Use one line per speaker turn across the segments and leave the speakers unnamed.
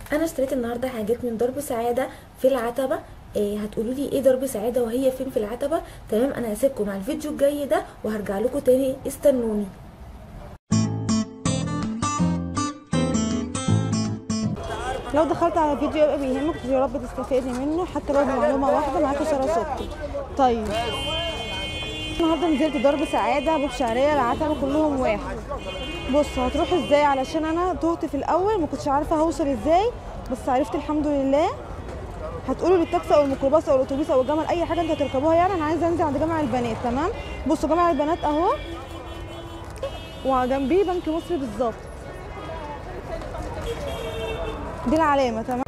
انا اشتريت النهارده حاجات من درب سعاده في العتبه إيه هتقولوا لي ايه درب سعاده وهي فين في العتبه تمام انا هسيبكم على الفيديو الجاي ده وهرجع لكم تاني استنوني
لو دخلت على فيديو يبقى بيهمك يا رب تستفادي منه حتى لو بمعلومه واحده معاكي ساره صبحي طيب النهارده نزلت درب سعاده ابو شعريه العتبه كلهم واحد بص هتروح ازاي علشان انا تهت في الاول ما كنتش عارفه هوصل ازاي بس عرفت الحمد لله هتقولوا للتاكسي او الميكروباص او الاتوبيس او الجمل اي حاجه انتوا هتركبوها يعني انا عايزه انزل عند جامع البنات تمام بصوا جامع البنات اهو وجنبيه بنك مصر بالظبط دي العلامه تمام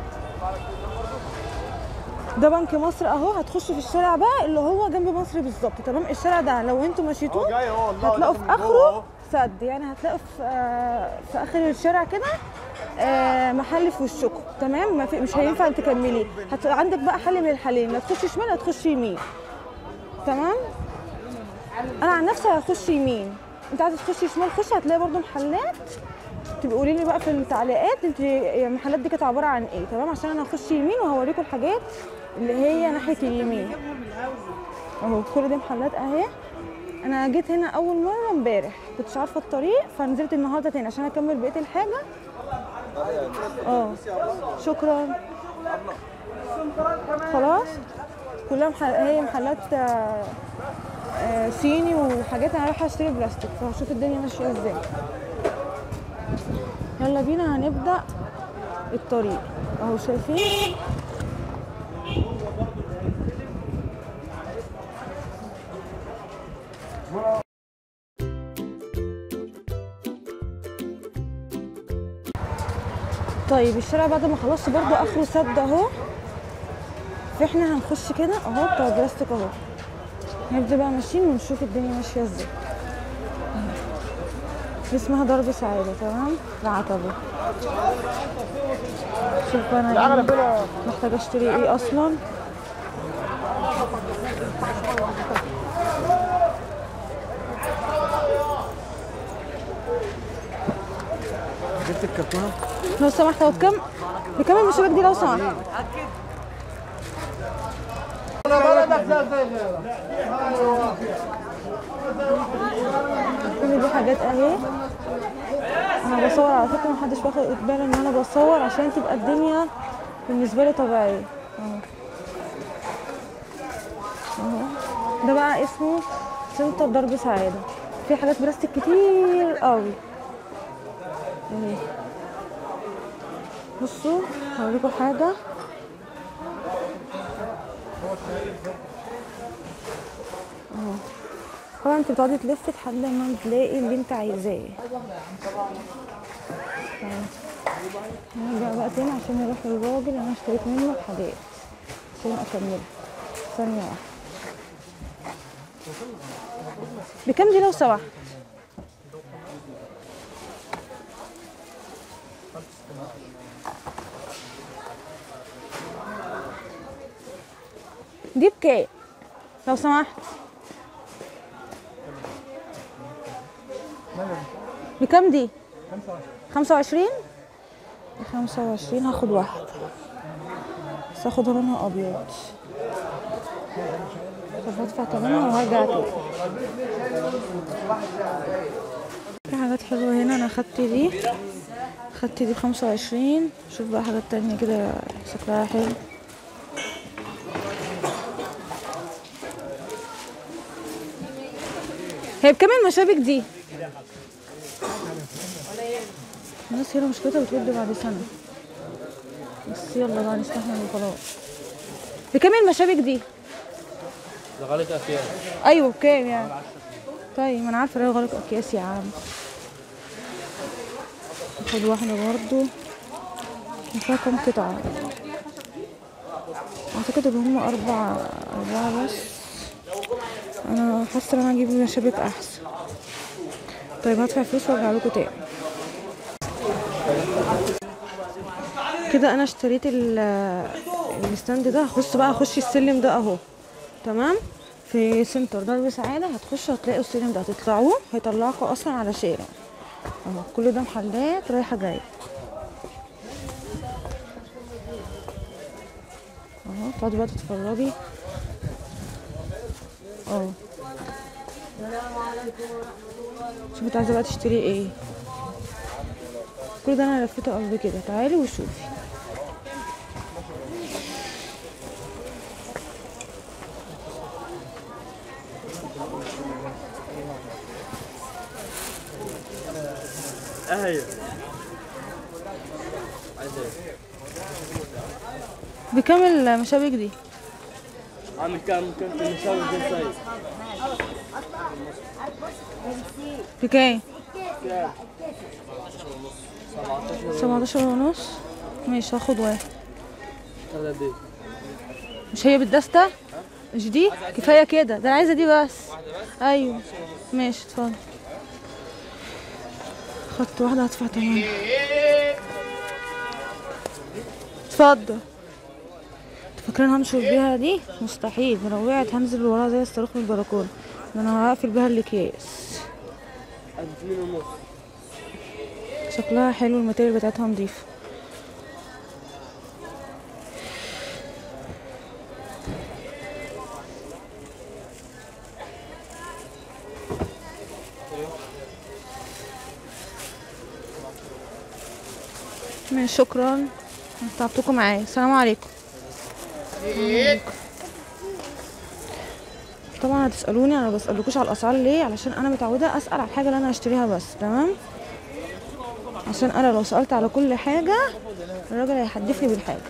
ده بنك مصر اهو هتخشوا في الشارع بقى اللي هو جنب مصر بالظبط تمام الشارع ده لو انتوا مشيتوه هتلاقوا في اخره سد يعني هتلاقوا في آه في اخر الشارع كده آه محل في وشكم تمام ما في مش هينفع تكملي هت... عندك بقى حل من الحلين لا تخشي شمال لا تخشي يمين تمام انا عن نفسي هخش يمين انت عايزه تخشي شمال خشي هتلاقي برضو محلات تبقى قولي لي بقى في التعليقات انت المحلات دي كانت عباره عن ايه تمام عشان انا هخش يمين وهوريكم الحاجات اللي هي ناحيه اليمين اهو كل دي محلات اهي انا جيت هنا اول مره امبارح كنتش عارفه الطريق فنزلت النهارده تاني عشان اكمل بقيه الحاجه اه شكرا خلاص كلها محل... هي محلات آه، آه، صيني وحاجات انا رايحه اشتري بلاستيك فهشوف الدنيا ماشيه ازاي يلا بينا هنبدا الطريق اهو شايفين طيب الشارع بعد ما خلصت برضو اخره سد اهو فاحنا هنخش كده اهو بتاع البلاستيك اهو نبدا بقى ماشيين ونشوف الدنيا ماشيه ازاي دي اسمها درب سعاده تمام العتبه شوف بقى انا إيه محتاجه اشتري ايه اصلا
جبت الكرتونه
لو سمحت هو بكام بكام المشابك دي لو سمحت كل دي حاجات اهي انا بصور على فكره محدش واخد باله ان انا بصور عشان تبقى الدنيا بالنسبه لي طبيعيه اهو اهو ده بقى اسمه سنتر درب سعاده في حاجات بلاستيك كتير قوي اهي بصوا هوريكم حاجه اهو طبعا انت بتقعدي تلفي لحد ما تلاقي اللي انت عايزاه اهو. هنرجع بقى تاني عشان نروح للراجل اللي انا اشتريت منه الحاجات عشان اكملها ثانية واحدة بكام دي لو سمحت؟ دي بكام لو سمحت بكام دي خمسة وعشرين خمسة وعشرين هاخد واحد بس هاخد لونها ابيض طب هدفع تمنها وهرجع تاني في حاجات حلوة هنا انا خدت دي خدت دي بخمسة وعشرين شوف بقى حاجات تانية كده شكلها حلو هي بكام المشابك دي؟ الناس هنا مشكلتها بترد بعد سنة بس يلا بقى نستحمل وخلاص بكام المشابك دي؟
ده غلط اكياس
ايوه بكام يعني؟ طيب ما انا عارفه ليه غلط اكياس يا عم اخد واحدة برضو فيها كام قطعة اعتقد ان هم اربع اربعة بس انا حاسة ان انا اجيب مشابك احسن طيب هدفع فلوس وارجع لكم تاني كده انا اشتريت ال- الستاند ده هخش بقى اخش السلم ده اهو تمام في سنتر درب سعاده هتخشوا هتلاقوا السلم ده هتطلعوه هيطلعكوا اصلا على شارع اهو كل ده محلات رايحه جايه تقعدي بقى تتفرجي اه شوفي انت عايزه بقى تشتري ايه كل ده انا لفيته قبل كده تعالي وشوفي
اهي عايز ايه؟
بكام المشابك دي
عامل كام كنت مسوي زي سايز
بكام
كام؟ 17
17 ونص ماشي هاخد واحد
هذا دي
مش هي بالدستة مش دي كفاية كده ده انا عايزة دي بس ايوه ماشي اتفضل خدت واحدة هدفع تمانية اتفضل انت فاكرين هنشر بيها دي مستحيل ده لو وقعت هنزل وراها زي الصاروخ من البلكونة ده انا هقفل بيها الاكياس
اثنين ونص
شكلها حلو الماتيريال بتاعتها نضيفة ماشي شكرا تعبتكم معايا السلام عليكم عليكم. طبعا هتسألوني انا بسألكوش على الاسعار ليه علشان انا متعودة اسأل على الحاجة اللي انا هشتريها بس تمام عشان انا لو سألت على كل حاجة الراجل هيحدفني بالحاجة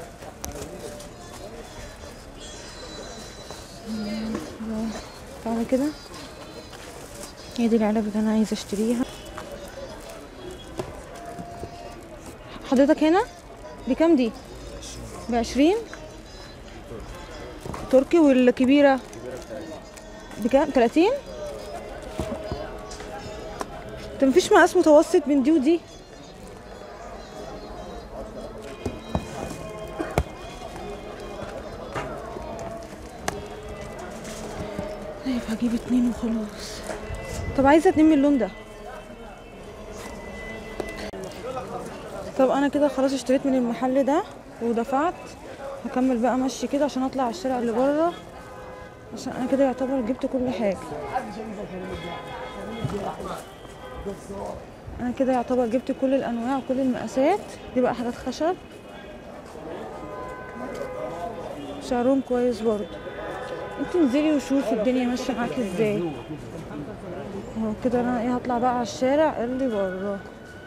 تعالى كده هي دي العلب اللي انا عايزة اشتريها حضرتك هنا بكام دي بعشرين تركي والكبيرة بكام تلاتين انت مفيش مقاس متوسط بين دي ودي طيب هجيب اتنين وخلاص طب عايزه اتنين من اللون ده طب انا كده خلاص اشتريت من المحل ده ودفعت هكمل بقى مشي كده عشان اطلع على الشارع اللي بره عشان انا كده يعتبر جبت كل حاجه انا كده يعتبر جبت كل الانواع وكل المقاسات دي بقى حاجات خشب سعرهم كويس برضه انت انزلي وشوفي الدنيا ماشيه معاكي ازاي اهو كده انا ايه هطلع بقى على الشارع اللي بره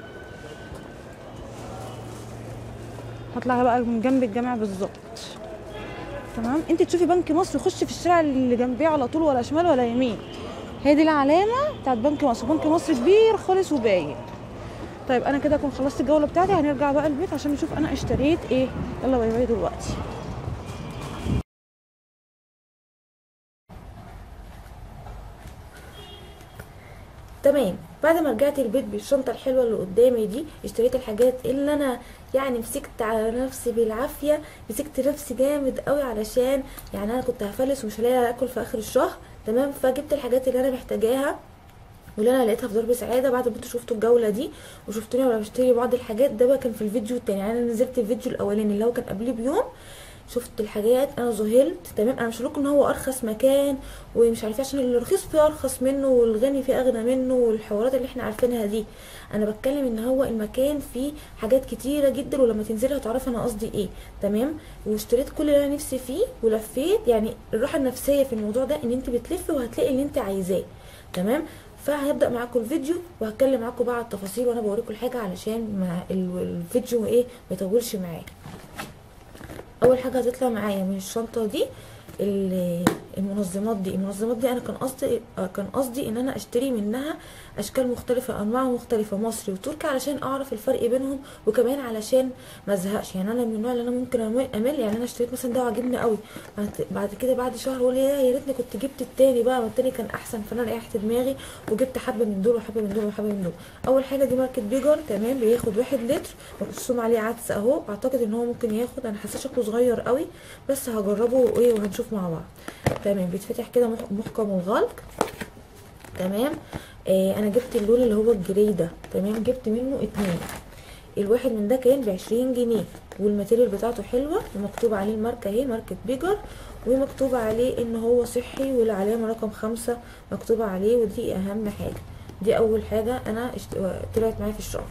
هطلع بقى من جنب الجامع بالظبط تمام انت تشوفي بنك مصر خش في الشارع اللي جنبيه على طول ولا شمال ولا يمين هي دي العلامه بتاعت بنك مصر بنك مصر كبير خالص وباين طيب انا كده اكون خلصت الجوله بتاعتي هنرجع بقى البيت عشان نشوف انا اشتريت ايه يلا باي باي دلوقتي
تمام بعد ما رجعت البيت بالشنطه الحلوه اللي قدامي دي اشتريت الحاجات اللي انا يعني مسكت على نفسي بالعافيه مسكت نفسي جامد قوي علشان يعني انا كنت هفلس ومش هلاقي اكل في اخر الشهر تمام فجبت الحاجات اللي انا محتاجاها واللي انا لقيتها في درب سعاده بعد ما انتوا شفتوا الجوله دي وشفتوني وانا بشتري بعض الحاجات ده بقى كان في الفيديو التاني يعني انا نزلت الفيديو الاولاني اللي هو كان قبليه بيوم شفت الحاجات انا ذهلت تمام انا مش هقولكم ان هو ارخص مكان ومش عارفه عشان الرخيص فيه ارخص منه والغني فيه اغنى منه والحوارات اللي احنا عارفينها دي انا بتكلم ان هو المكان فيه حاجات كتيره جدا ولما تنزلي هتعرفي انا قصدي ايه تمام واشتريت كل اللي انا نفسي فيه ولفيت يعني الراحه النفسيه في الموضوع ده ان انت بتلفي وهتلاقي اللي انت عايزاه تمام فهبدا معاكم الفيديو وهتكلم معاكم بقى على التفاصيل وانا بوريكم الحاجه علشان مع ال- الفيديو ايه ما يطولش معايا اول حاجه هتطلع معايا من الشنطه دي ال- المنظمات دي المنظمات دي انا كان قصدي آه، كان قصدي ان انا اشتري منها اشكال مختلفه انواع مختلفه مصري وتركي علشان اعرف الفرق بينهم وكمان علشان ما ازهقش يعني انا من النوع اللي انا ممكن أمل- امل يعني انا اشتريت مثلا ده وعجبني قوي بعد- بعد كده بعد شهر اقول يا يا ريتني كنت جبت التاني بقى ما التاني كان احسن فانا ريحت دماغي وجبت حبه من دول وحبه من دول وحبه من دول اول حاجه دي ماركه بيجر تمام بياخد واحد لتر مرسوم عليه عدس اهو اعتقد ان هو ممكن ياخد انا حاسه شكله صغير قوي بس هجربه ايه وهنشوف مع بعض تمام بيتفتح كده مح- محكم الغلق تمام آه انا جبت اللون اللي هو الجري ده تمام جبت منه اتنين الواحد من ده كان بعشرين جنيه والماتيريال بتاعته حلوه ومكتوب عليه الماركه اهي ماركه بيجر ومكتوب عليه ان هو صحي والعلامه رقم خمسة مكتوبه عليه ودي اهم حاجه دي اول حاجه انا اشت... طلعت معايا في الشهر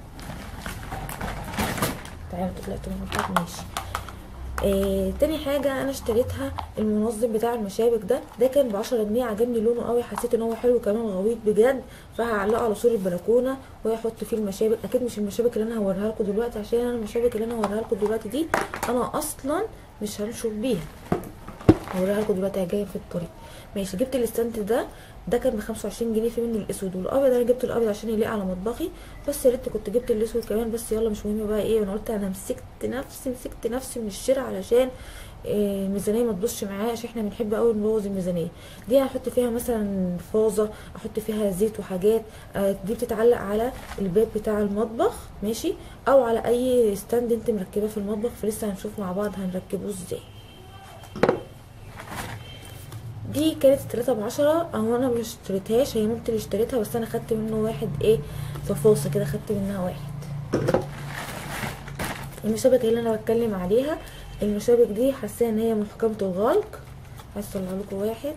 تعالوا طلعت من ماشي آه، تاني حاجة انا اشتريتها المنظم بتاع المشابك ده ده كان بعشرة جنيه عجبني لونه قوي حسيت ان هو حلو كمان غويط بجد فهعلقه على سور البلكونة وهحط فيه المشابك اكيد مش المشابك اللي انا هوريها لكم دلوقتي عشان انا المشابك اللي انا هوريها لكم دلوقتي دي انا اصلا مش هنشر بيها هوريها لكم دلوقتي جايه في الطريق ماشي جبت الستاند ده ده كان ب 25 جنيه في منه الاسود والابيض انا جبت الابيض عشان يليق على مطبخي بس يا ريت كنت جبت الاسود كمان بس يلا مش مهم بقى ايه انا قلت انا مسكت نفسي مسكت نفسي من الشراء علشان إيه الميزانيه ما تبصش معايا عشان احنا بنحب قوي نبوظ الميزانيه دي هحط فيها مثلا فازه احط فيها زيت وحاجات آه دي بتتعلق على الباب بتاع المطبخ ماشي او على اي ستاند انت مركباه في المطبخ فلسه هنشوف مع بعض هنركبه ازاي دي كانت تلاتة بعشرة اهو انا مش اشتريتهاش هي مامتي اللي اشتريتها بس انا خدت منه واحد ايه ففاصة كده خدت منها واحد المشابك اللي انا بتكلم عليها المشابك دي حاسه ان هي محكمة الغلق عايز اطلع لكم واحد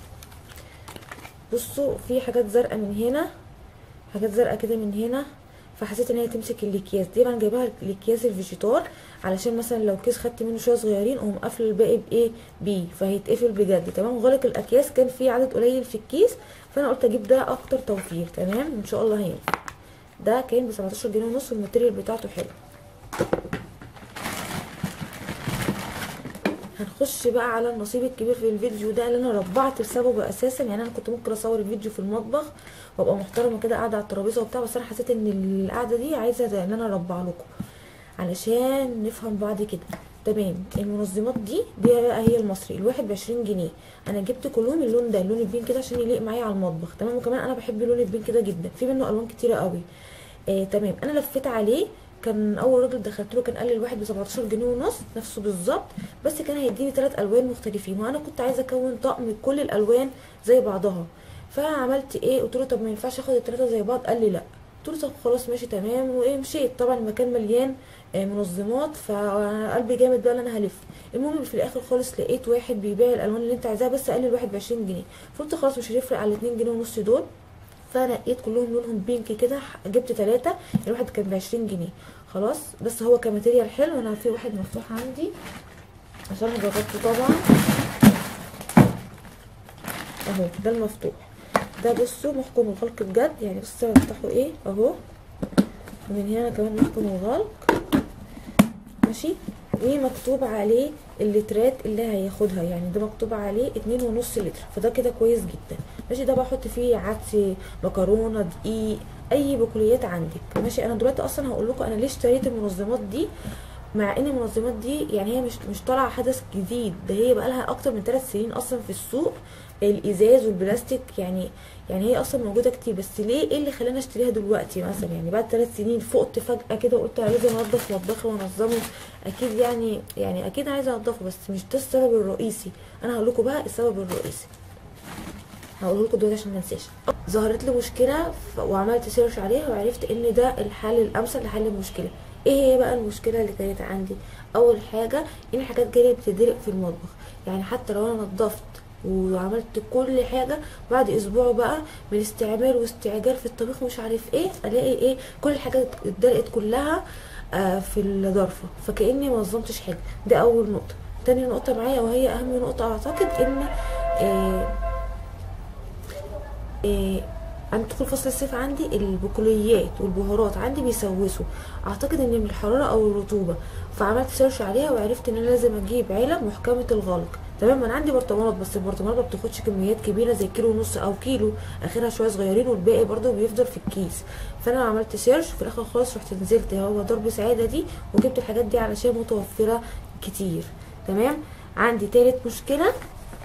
بصوا في حاجات زرقاء من هنا حاجات زرقاء كده من هنا فحسيت ان هي تمسك الاكياس دي انا جايباها الاكياس الفيجيتار علشان مثلا لو كيس خدت منه شويه صغيرين اقوم قافل الباقي بايه بيه فهيتقفل بجد تمام غلق الاكياس كان في عدد قليل في الكيس فانا قلت اجيب ده اكتر توفير تمام ان شاء الله هينفع ده كان ب 17 جنيه ونص والماتيريال بتاعته حلو هنخش بقى على النصيب الكبير في الفيديو ده اللي انا ربعت بسببه اساسا يعني انا كنت ممكن اصور الفيديو في المطبخ وابقى محترمه كده قاعده على الترابيزه وبتاع بس انا حسيت ان القعده دي عايزه ان انا اربع لكم علشان نفهم بعض كده تمام المنظمات دي دي بقى هي المصري الواحد بعشرين جنيه انا جبت كلهم اللون ده اللون البين كده عشان يليق معايا على المطبخ تمام وكمان انا بحب اللون البين كده جدا في منه الوان كتيره قوي آه تمام انا لفيت عليه كان اول راجل دخلت له كان قال لي الواحد ب 17 جنيه ونص نفسه بالظبط بس كان هيديني ثلاث الوان مختلفين وانا كنت عايزه اكون طقم كل الالوان زي بعضها فعملت ايه قلت له طب ما ينفعش اخد الثلاثه زي بعض قال لي لا قلت له طب خلاص ماشي تمام وايه مشيت طبعا المكان مليان آه منظمات فقلبي جامد بقى انا هلف المهم في الاخر خالص لقيت واحد بيبيع الالوان اللي انت عايزاها بس قال لي الواحد ب 20 جنيه فقلت خلاص مش هيفرق على 2 جنيه ونص دول فنقيت كلهم لونهم بينك كده جبت ثلاثة الواحد كان ب 20 جنيه خلاص بس هو كماتيريال حلو انا في واحد مفتوح عندي عشان جربته طبعا اهو ده المفتوح ده بصوا محكم الغلق بجد يعني بصوا بفتحه ايه اهو ومن هنا كمان محكم الغلق ماشي ومكتوب عليه اللترات اللي هياخدها يعني ده مكتوب عليه اتنين ونص لتر فده كده كويس جدا ماشي ده بحط فيه عدس مكرونه دقيق اي بقوليات عندك ماشي انا دلوقتي اصلا هقول لكم انا ليه اشتريت المنظمات دي مع ان المنظمات دي يعني هي مش مش طالعه حدث جديد ده هي بقى لها اكتر من ثلاث سنين اصلا في السوق الازاز والبلاستيك يعني يعني هي اصلا موجوده كتير بس ليه ايه اللي خلاني اشتريها دلوقتي مثلا يعني بعد ثلاث سنين فقت فجاه كده وقلت انا لازم انضف مطبخي وانظمه اكيد يعني يعني اكيد عايزه انضفه بس مش ده السبب الرئيسي انا هقول لكم بقى السبب الرئيسي هقول لكم دلوقتي عشان ما انساش ظهرت لي مشكله وعملت سيرش عليها وعرفت ان ده الحل الامثل لحل المشكله ايه هي بقى المشكله اللي كانت عندي اول حاجه ان الحاجات جايه بتدلق في المطبخ يعني حتى لو انا نظفت وعملت كل حاجه بعد اسبوع بقى من استعمال واستعجال في الطبيخ مش عارف ايه الاقي ايه كل الحاجات اتدلقت كلها آه في الظرفه فكاني ما نظمتش حاجه ده اول نقطه تاني نقطه معايا وهي اهم نقطه اعتقد ان آه آه عند دخول فصل الصيف عندي البقوليات والبهارات عندي بيسوسوا اعتقد ان من الحراره او الرطوبه فعملت سيرش عليها وعرفت ان انا لازم اجيب علب محكمه الغلق تمام انا عندي برطمانات بس البرطمانات ما بتاخدش كميات كبيره زي كيلو ونص او كيلو اخرها شويه صغيرين والباقي برضو بيفضل في الكيس فانا عملت سيرش في الاخر خالص رحت نزلت هو ضرب سعاده دي وجبت الحاجات دي علشان متوفره كتير تمام عندي تالت مشكله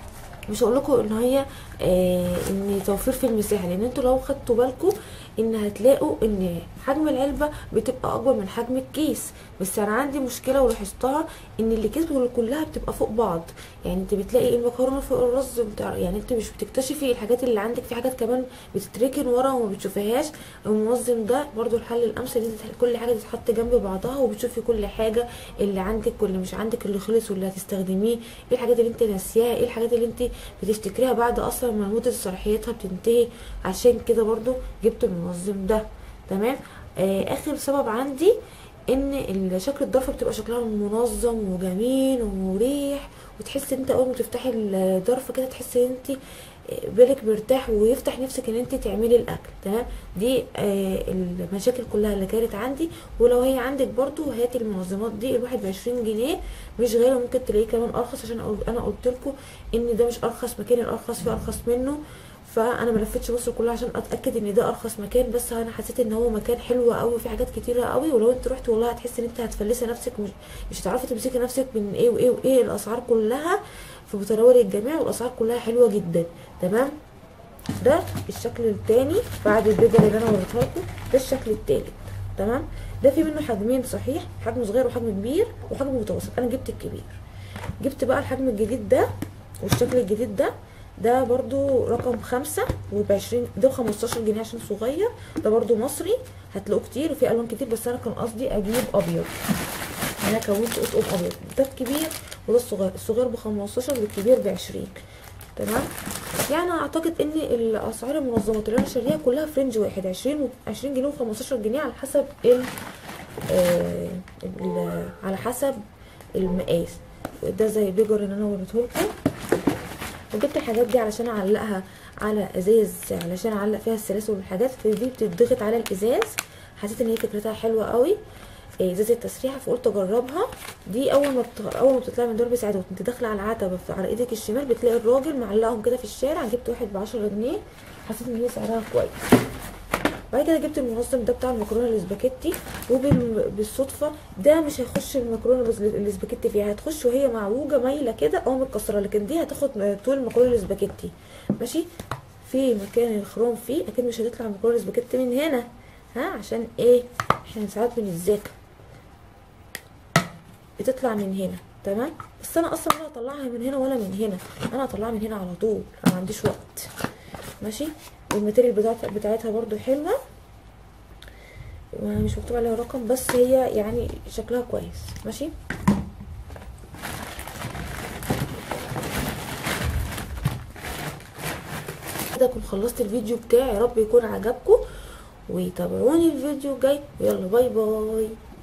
مش هقول لكم ان هي آه ان توفير في المساحه لان انتوا لو خدتوا بالكم ان هتلاقوا ان حجم العلبه بتبقى اكبر من حجم الكيس بس انا عندي مشكله ولاحظتها ان الاكياس كلها بتبقى فوق بعض يعني انت بتلاقي المكرونه فوق الرز بتاع يعني انت مش بتكتشفي الحاجات اللي عندك في حاجات كمان بتتركن ورا وما بتشوفيهاش المنظم ده برضو الحل الامثل ان انت كل حاجه تتحط جنب بعضها وبتشوفي كل حاجه اللي عندك واللي مش عندك اللي خلص واللي هتستخدميه ايه الحاجات اللي انت ناسياها ايه الحاجات اللي انت بتفتكريها بعد اصلا ما مده صلاحيتها بتنتهي عشان كده برضو جبت المنظم ده تمام آه اخر سبب عندي ان شكل الضرفه بتبقى شكلها منظم وجميل ومريح وتحس انت اول ما تفتحي الضرفه كده تحس ان انت بالك مرتاح ويفتح نفسك ان انت تعملي الاكل تمام دي آه المشاكل كلها اللي كانت عندي ولو هي عندك برضو هاتي المنظمات دي الواحد بعشرين جنيه مش غيره ممكن تلاقيه كمان ارخص عشان انا قلت لكم ان ده مش ارخص مكان الارخص فيه ارخص منه فانا ما لفتش مصر كلها عشان اتاكد ان ده ارخص مكان بس انا حسيت ان هو مكان حلو قوي وفي حاجات كتيره قوي ولو انت رحت والله هتحسي ان انت هتفلسي نفسك مش مش هتعرفي تمسكي نفسك من ايه وايه وايه الاسعار كلها في متناول الجميع والاسعار كلها حلوه جدا تمام ده الشكل التاني بعد البيجر اللي انا وريتها لكم ده الشكل التالت تمام ده في منه حجمين صحيح حجم صغير وحجم كبير وحجم متوسط انا جبت الكبير جبت بقى الحجم الجديد ده والشكل الجديد ده ده برضو رقم خمسة وبعشرين ده بخمستاشر جنيه عشان صغير ده برضو مصري هتلاقوه كتير وفي الوان كتير بس انا كان قصدي اجيب ابيض انا كونت اطقم ابيض ده الكبير وده الصغير الصغير بخمستاشر والكبير بعشرين تمام يعني اعتقد ان الاسعار المنظمات اللي انا شاريها كلها في رينج واحد عشرين و عشرين جنيه وخمستاشر جنيه على حسب ال آه ال على حسب المقاس ده زي البيجر اللي انا وريته لكم وجبت الحاجات دي علشان اعلقها على ازاز علشان اعلق فيها السلاسل والحاجات فدي بتضغط على الازاز حسيت ان هي فكرتها حلوه قوي ازازه التسريحه فقلت اجربها دي اول ما بت... اول ما بتطلع من درب سعاده وانت داخله على العتبه على ايدك الشمال بتلاقي الراجل معلقهم كده في الشارع جبت واحد ب 10 جنيه حسيت ان هي سعرها كويس بعد كده جبت المنظم ده بتاع المكرونه الاسباجيتي وبالصدفه ده مش هيخش المكرونه الاسباجيتي فيها هتخش وهي معوجه مايله كده او متكسره لكن دي هتاخد طول المكرونه الاسباجيتي ماشي في مكان الخروم فيه اكيد مش هتطلع المكرونه الاسباجيتي من هنا ها عشان ايه احنا ساعات بنتذاكر بتطلع من هنا تمام بس انا اصلا ولا هطلعها من هنا ولا من هنا انا هطلعها من هنا على طول انا ما عنديش وقت ماشي والماتيريال بتاعت بتاعتها برضو حلوه ومش مكتوب عليها رقم بس هي يعني شكلها كويس ماشي كده اكون خلصت الفيديو بتاعي يا رب يكون عجبكم وتابعوني الفيديو الجاي ويلا باي باي